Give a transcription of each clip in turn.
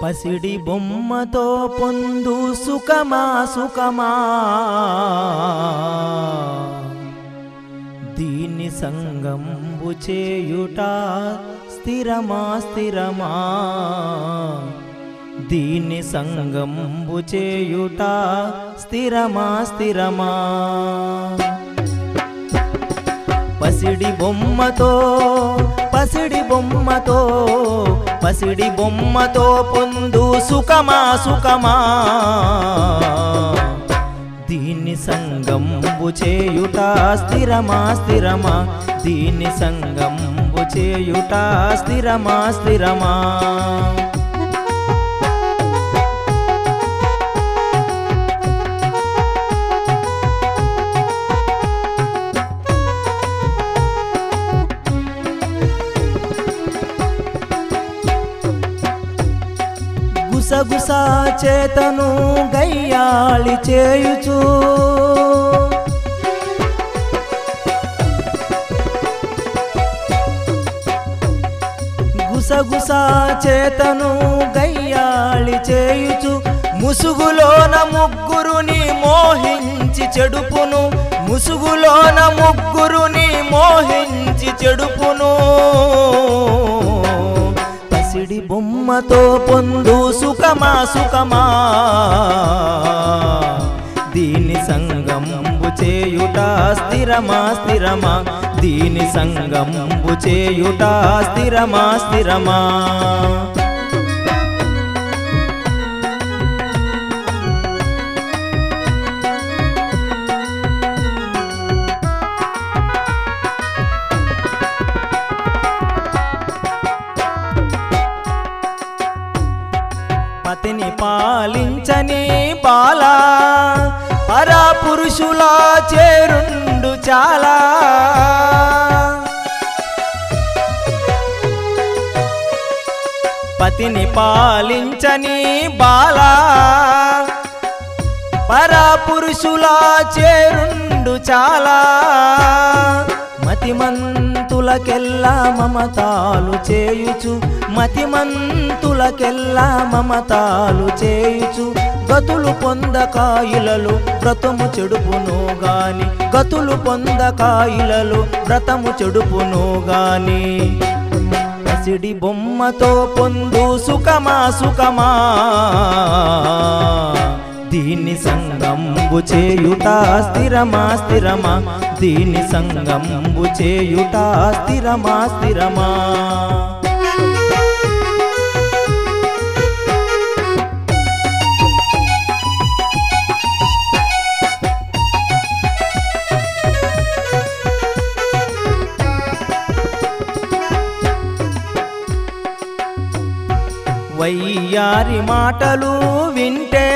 పసిడి బొమ్మతో పొందు సుఖమా సుఖమా దీన్ని సంగంబు చేయుట స్థిరమా స్థిరమా దీన్ని సంగంబు చేయుట స్థిరమా స్థిరమా పసిడి బొమ్మతో పసిడి బొమ్మతో పసిడి బొమ్మతో పొందు సుఖమా సుఖమా దీన్ని సంగంబు చేయుట స్థిరమా స్థిరమా దీన్ని సంగంబు చేయుట స్థిరమా స్థిరమా గుసగుస చేతను గయ్యాళి చేయుచు గుసగుస చేతను గయ్యాళి చేయుచు ముసుగులోన ముగ్గురుని మోహించి చెడుపును ముసుగులోన ముగ్గురుని మోహించి చెడుపును పసిడి బొమ్మతో పొందు సుఖమా సుఖమా దీని సంగంబు చేయుట స్థిరమా స్థిరమా దీని సంగంబు చేయుట స్థిరమా స్థిరమా పతిని పాలించని బాల పరా పురుషుల చేరుండు చాలా పతిని పాలించని బాల పరా పురుషుల చేరుండు చాలా మతిమంతులకెల్లా మమతాలు చేయుచు మతిమంతులకెల్లా మమతాలు చేయుచు గతులు పొందకాయిలలు వ్రతము చెడుపును గాని గతులు పొందకాయిలలు వ్రతము చెడుపును గాని పసిడి బొమ్మతో పొందు సుఖమా సుఖమా దీన్ని సంగంబు చేయుట స్థిరమా స్థిరమా దీన్ని సంగంబు చేయుట స్థిరమా స్థిరమా వయ్యారి మాటలు వింటే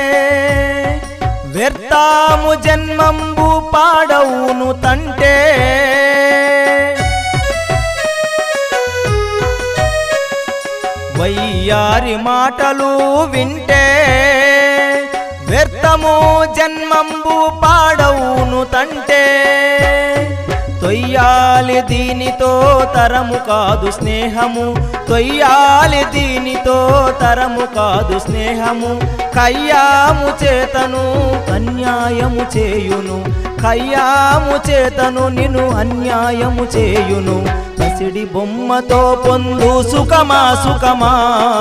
వ్యర్థాము జన్మంబు పాడవును తంటే వయ్యారి మాటలు వింటే వ్యర్థము జన్మంబు పాడవును తంటే తొయ్యాలి దీనితో తరము కాదు స్నేహము తొయ్యాలి దీనితో తరము కాదు స్నేహము కయ్యాము చేతను అన్యాయము చేయును కయ్యాము చేతను నిన్ను అన్యాయము చేయును పసిడి బొమ్మతో పొందు సుఖమా సుఖమా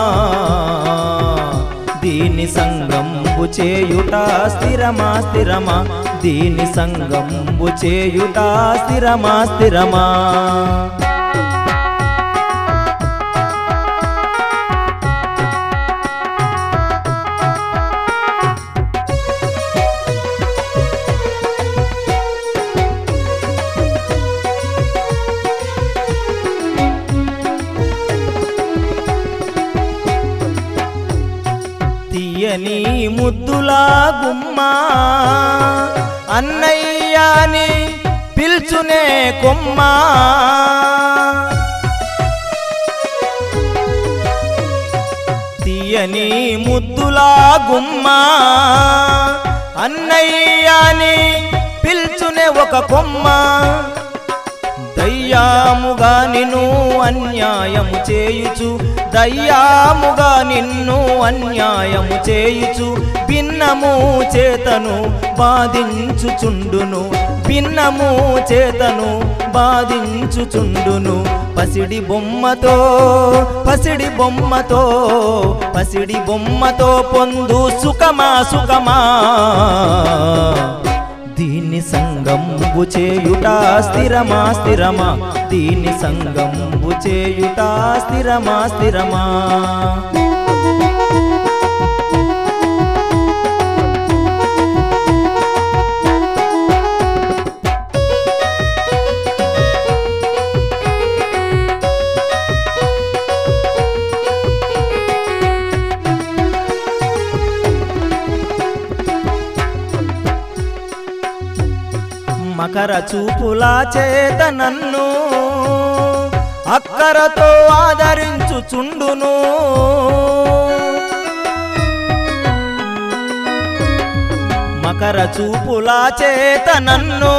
దీని సంగంబు చేయుట స్థిరమా స్థిరమా దీని సంగంబు చేయుట స్థిరమా స్థిరమా తీయని ముద్దులా గుమ్మా అన్నయ్యాని పిల్చునే కొమ్మా తీయని ముద్దులా గుమ్మా అన్నయ్యాని పిల్చునే ఒక కొమ్మ దయ్యాముగా నిన్ను అన్యాయము చేయుచు దయ్యాముగా నిన్ను అన్యాయము చేయుచు భిన్నము చేతను బాధించుచుండును భిన్నము చేతను బాధించుచుండును పసిడి బొమ్మతో పసిడి బొమ్మతో పసిడి బొమ్మతో పొందు సుఖమా సుఖమా దీన్ని సంగంబు చేయుట స్థిరమా స్థిరమా దీన్ని సంగంబు చేయుట స్థిరమా స్థిరమా మకర చూపులా చేత నన్ను అక్కరతో ఆదరించుచుండును మకర చూపులా చేత నన్ను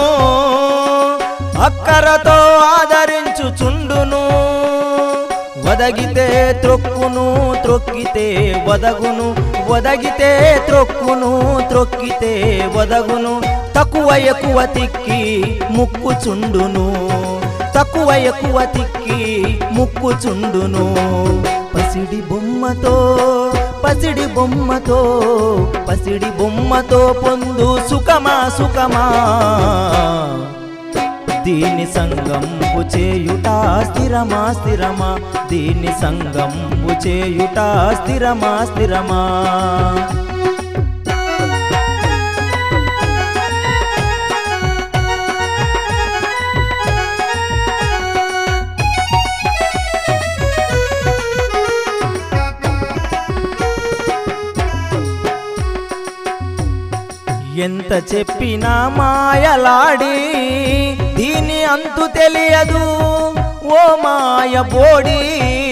అక్కరతో ఆదరించుచుండును వదగితే త్రొక్కును త్రొక్కితే వదగును వదగితే త్రొక్కును త్రొక్కితే వదగును తక్కువ ఎక్కువ తిక్కి ముక్కుచుండును తక్కువ ఎక్కువ తిక్కి ముక్కుచుండును పసిడి బొమ్మతో పసిడి బొమ్మతో పసిడి బొమ్మతో పొందు సుఖమా సుఖమా దీని సంగంబు చేయుట స్థిరమా స్థిరమా దీని సంగంబు చేయుట స్థిరమా స్థిరమా ఎంత చెప్పినా మాయలాడి దీని అంతు తెలియదు ఓ మాయ బోడి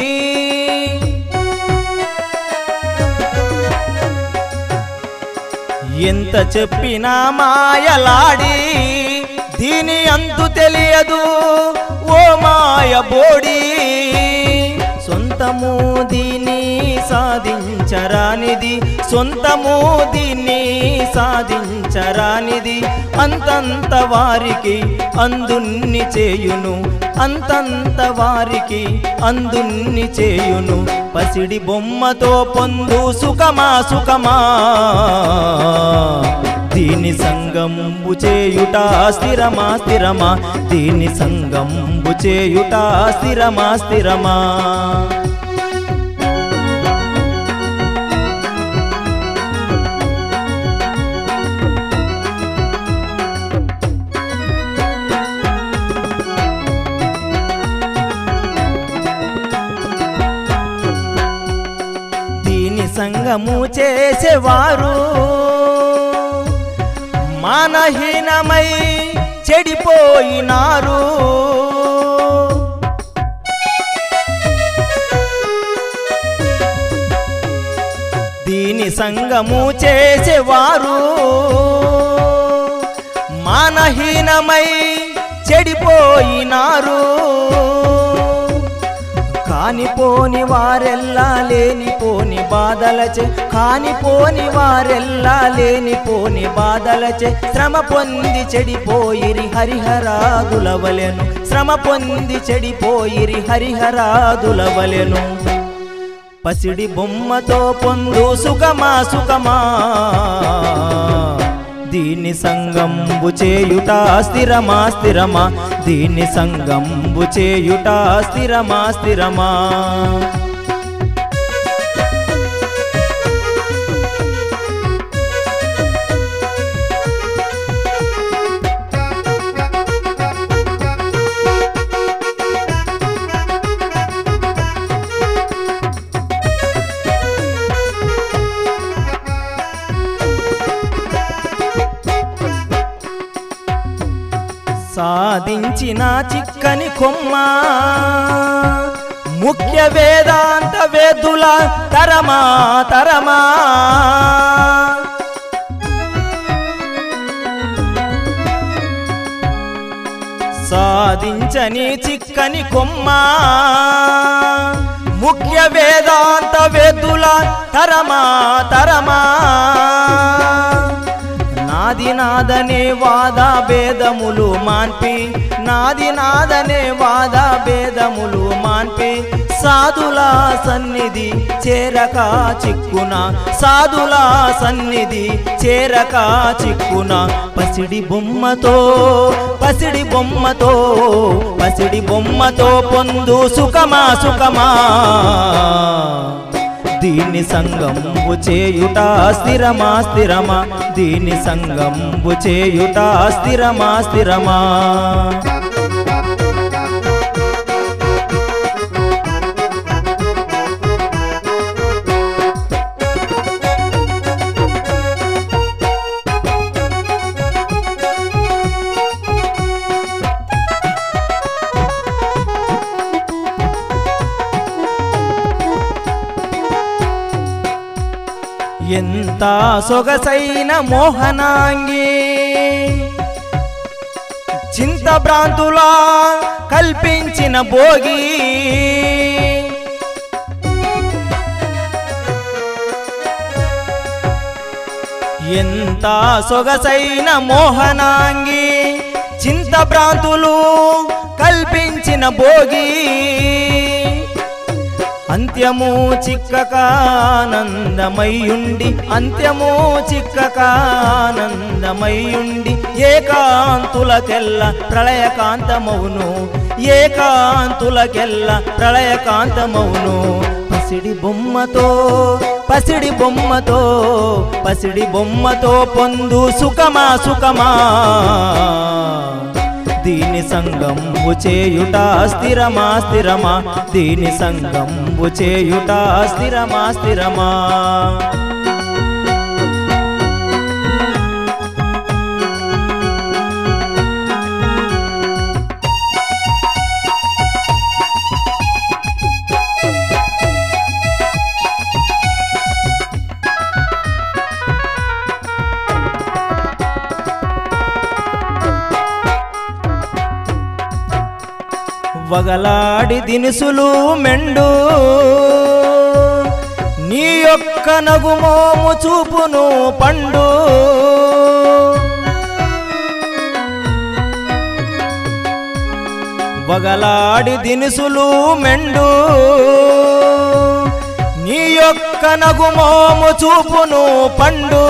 ఎంత చెప్పినా మాయలాడి దీని అంతు తెలియదు ఓ మాయ బోడి సొంతము దీన్ని సాధించరానిది సొంతము దీన్ని సాధించరానిది అంతంత వారికి అందున్ని చేయును అంతంత వారికి అందున్ని చేయును పసిడి బొమ్మతో పొందు సుఖమా సుఖమా దీని సంగంబు చేయుట స్థిరమా స్థిరమా దీని సంగంబు చేయుట స్థిరమా స్థిరమా దీని సంగము చేసేవారు మానహీనమై చెడిపోయినారు దీని సంగము చేసేవారు మానహీనమై చెడిపోయినారు కానిపోని వారెల్లా లేనిపోని బాధలచే కానిపోని వారెల్లా లేనిపోని బాధలచే శ్రమ పొంది చెడిపోయిరి హరిహరాదులవలెను శ్రమ పొంది చెడిపోయిరి హరిహరాదులవలెను పసిడి బొమ్మతో పొందు సుఖమా సుఖమా దీని సంగంబు చేయుట స్థిరమా స్థిరమా దీని సంగంబు చేయుట స్థిరమా స్థిరమా సాధించిన చిక్కని కొమ్మ ముఖ్య వేదాంత వేదుల తరమా తరమా వాదించని చిక్కని కొమ్మ ముఖ్య వేదాంత వేదుల తరమా తరమా నాది నాదనే వాద భేదములు మాన్పి నాది నాదనే వాద భేదములు మాన్పి సాధుల సన్నిధి చేరక చిక్కున సాధుల సన్నిధి చేరక చిక్కున పసిడి బొమ్మతో పసిడి బొమ్మతో పసిడి బొమ్మతో పొందు సుఖమా సుఖమా దీని సంగంబు చేయుట స్థిరమా స్థిరమా దీని సంగంబు చేయుట స్థిరమా స్థిరమా ఎంత సొగసైన మోహనాంగి చింతభ్రాంతులా కల్పించిన భోగి ఎంత సొగసైన మోహనాంగి చింతభ్రాంతులు కల్పించిన భోగి అంత్యము చిక్కకానందమయ్యుండి అంత్యము చిక్కకానందమయ్యుండి ఏకాంతులకెల్ల ప్రళయకాంతమౌను ఏకాంతులకెల్ల ప్రళయకాంతమౌను పసిడి బొమ్మతో పసిడి బొమ్మతో పసిడి బొమ్మతో పొందు సుఖమా సుఖమా దీని సంగంబు చేయుట స్థిరమా స్థిరమా దీని సంగంబు చేయుట స్థిరమా స్థిరమా వగలాడి దినుసులు మెండు నీ యొక్క నగుమోము చూపును పండు వగలాడి దినుసులు మెండు నీ యొక్క నగుమోము చూపును పండు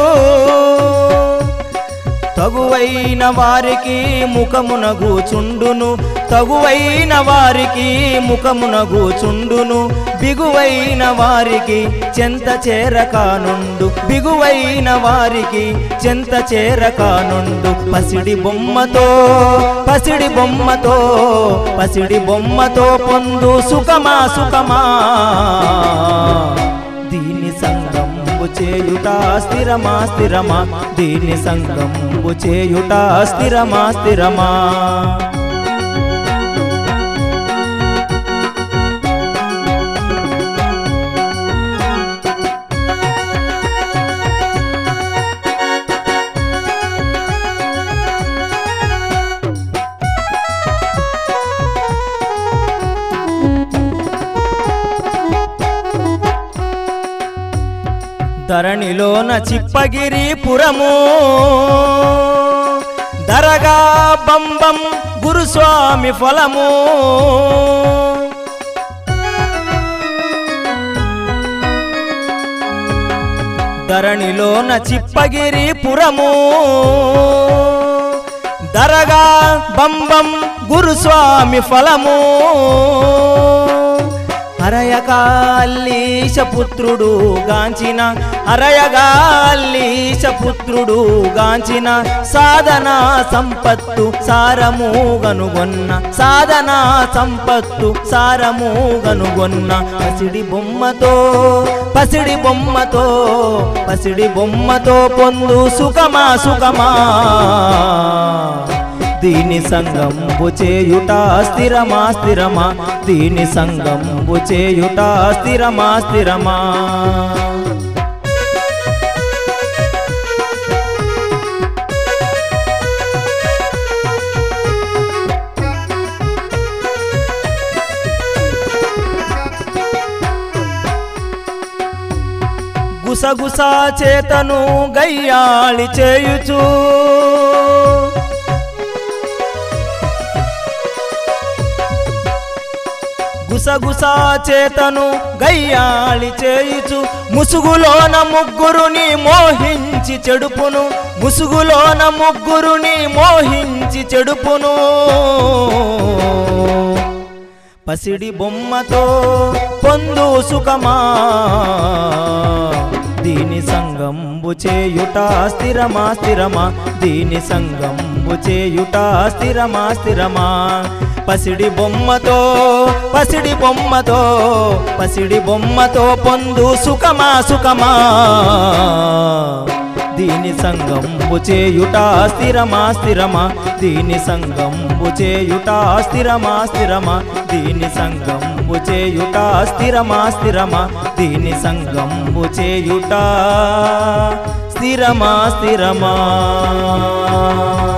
తగువైన వారికి ముఖమునగు చుండును తగువైన వారికి ముఖమునగు చుండును బిగువైన వారికి చెంత చేరకానుండు బిగువైన వారికి చెంత చేరకానుండు పసిడి బొమ్మతో పసిడి బొమ్మతో పసిడి బొమ్మతో పొందు సుఖమా సుఖమా దీని సంగంబు చేయుట స్థిరమా స్థిరమా దీని సంగంబు చేయుట స్థిరమా స్థిరమా ధరణిలోన చిప్పగిరి పురము దరగా బంబం గురుస్వామి ఫలము ధరణిలోన చిప్పగిరి పురము దరగా బంబం గురుస్వామి ఫలము హరయగాల్లీశ పుత్రుడు గాంచిన హరయగాల్లీశ పుత్రుడు గాంచిన సాధన సంపత్తు సారము గనుగొన్న సాధన సంపత్తు సారము గనుగొన్న పసిడి బొమ్మతో పసిడి బొమ్మతో పసిడి బొమ్మతో పొందు సుఖమా సుఖమా దీని సంగంబు చేయుట స్థిరమా స్థిరమా దీని సంగంబు చేయుట స్థిరమా స్థిరమా గుసగుసా చేతను గయ్యాళి చేయుచు గుసగుసా చేతను గయ్యాళి చేయుచు ముసుగులోన ముగ్గురుని మోహించి చెడుపును ముసుగులోన ముగ్గురుని మోహించి చెడుపును పసిడి బొమ్మతో పొందు సుఖమా దీని సంగంబు చేయుట స్థిరమా స్థిరమా దీని సంగంబు చేయుట స్థిరమా స్థిరమా పసిడి బొమ్మతో పసిడి బొమ్మతో పసిడి బొమ్మతో పొందు సుఖమా సుఖమా దీని సంగంబు చేయుట స్థిరమా స్థిరమా దీని సంగంబు చేయుట స్థిరమా స్థిరమా దీని సంగంబు చేయుట స్థిరమా స్థిరమా దీని సంగంబు చేయుట స్థిరమా స్థిరమా